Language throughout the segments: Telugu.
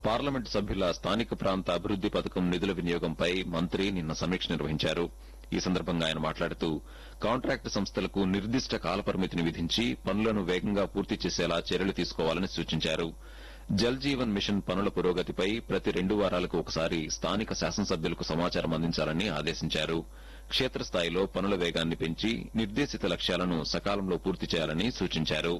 పార్లమెంటు సభ్యుల స్థానిక ప్రాంత అభివృద్ది పథకం నిధుల వినియోగంపై మంత్రి నిన్న సమీక్ష నిర్వహించారు ఈ సందర్భంగా ఆయన మాట్లాడుతూ కాంట్రాక్టు సంస్థలకు నిర్దిష్ట కాలపరిమితిని విధించి పనులను వేగంగా పూర్తి చేసేలా చర్యలు తీసుకోవాలని సూచించారు జల్ జీవన్ మిషన్ పనుల పురోగతిపై ప్రతి రెండు వారాలకు ఒకసారి స్థానిక శాసనసభ్యులకు సమాచారం అందించాలని ఆదేశించారు క్షేత్రస్థాయిలో పనుల వేగాన్ని పెంచి నిర్దేశిత లక్ష్యాలను సకాలంలో పూర్తి చేయాలని సూచించారు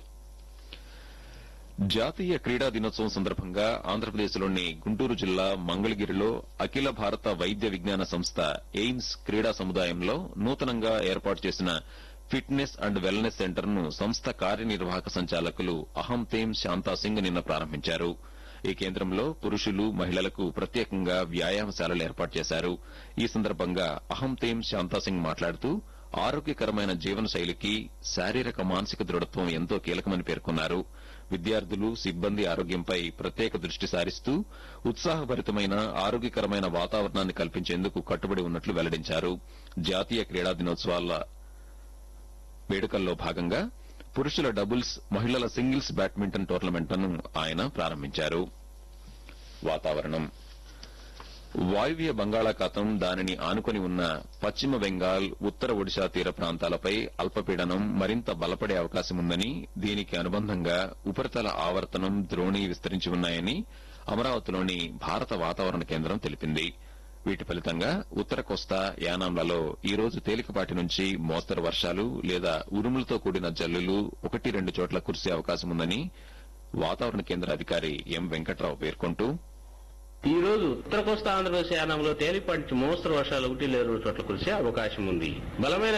జాతీయ క్రీడా దినోత్సవం సందర్భంగా ఆంధ్రప్రదేశ్లోని గుంటూరు జిల్లా మంగళగిరిలో అఖిల భారత వైద్య విజ్ఞాన సంస్థ ఎయిమ్స్ క్రీడా సముదాయంలో నూతనంగా ఏర్పాటు చేసిన ఫిట్నెస్ అండ్ వెల్నెస్ సెంటర్ ను సంస్థ కార్యనిర్వాహక సంచాలకులు అహం తేమ్ శాంతా సింగ్ నిన్న ప్రారంభించారు ఈ కేంద్రంలో పురుషులు మహిళలకు ప్రత్యేకంగా వ్యాయామశాలలు ఏర్పాటు చేశారు ఈ సందర్భంగా అహం తేమ్ శాంతా సింగ్ మాట్లాడుతూ ఆరోగ్యకరమైన జీవన శైలికి శారీరక మానసిక దృఢత్వం ఎంతో కీలకమని పేర్కొన్నారు విద్యార్థులు సిబ్బంది ఆరోగ్యంపై ప్రత్యేక దృష్టి సారిస్తూ ఉత్సాహభరితమైన ఆరోగ్యకరమైన వాతావరణాన్ని కల్పించేందుకు కట్టుబడి ఉన్నట్లు వెల్లడించారు జాతీయ క్రీడా దినోత్సవాల వేడుకల్లో భాగంగా పురుషుల డబుల్స్ మహిళల సింగిల్స్ బ్యాడ్మింటన్ టోర్నమెంట్లను ఆయన ప్రారంభించారు వాతావరణం వాయువ్య బంగాళాఖాతం దానిని ఆనుకొని ఉన్న పశ్చిమ బెంగాల్ ఉత్తర ఒడిశా తీర ప్రాంతాలపై అల్పపీడనం మరింత బలపడే అవకాశం ఉందని దీనికి అనుబంధంగా ఉపరితల ఆవర్తనం ద్రోణి విస్తరించి ఉన్నాయని అమరావతిలోని భారత వాతావరణ కేంద్రం తెలిపింది వీటి ఫలితంగా ఉత్తర కోస్తా యానాంలలో ఈ రోజు తేలికపాటి నుంచి మోస్తరు వర్షాలు లేదా ఉరుములతో కూడిన జల్లులు ఒకటి రెండు చోట్ల కురిసే అవకాశం ఉందని వాతావరణ కేంద్ర అధికారి ఎం వెంకట్రావు పేర్కొంటూ ఈ రోజు ఉత్తర కోస్తా ఆంధ్రప్రదేశ్ యానంలో తేలిపాటి నుంచి మోస్తరు వర్షాలు ఒకటి లేదా రెండు చోట్ల కురిసే అవకాశం ఉంది బలమైన